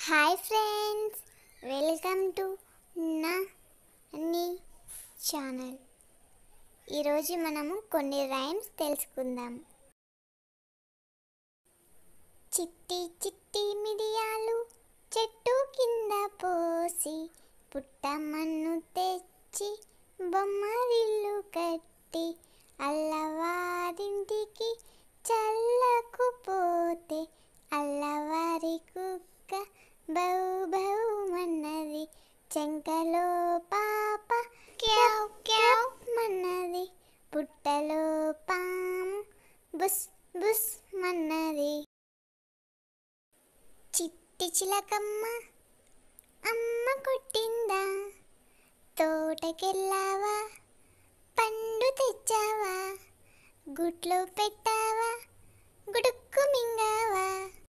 hi friends welcome to నా నీ channel ఈరోజు మనము కొన్ని రైమ్స్ తెలుసుకుందాం చిట్టి చిట్టి మిరియాలు చెట్టు కింద పోసి పుట్టమన్ను తెచ్చి బొమ్మరిల్లు కట్టి అల్లవారింటికి చల్లకు పోతే అల్లవారి కుక్క బౌ బౌమన్నది చెంకలో పాప క్యావ్ క్యావ్ మన్నది పుట్టలో పాము బుస్ బుస్ మన్నది చిట్టి చిలకమ్మ అమ్మ కొట్టిందా తోటకెళ్ళావా పండు తెచ్చావా గుట్లో పెట్టావా గుడుక్కు మింగావా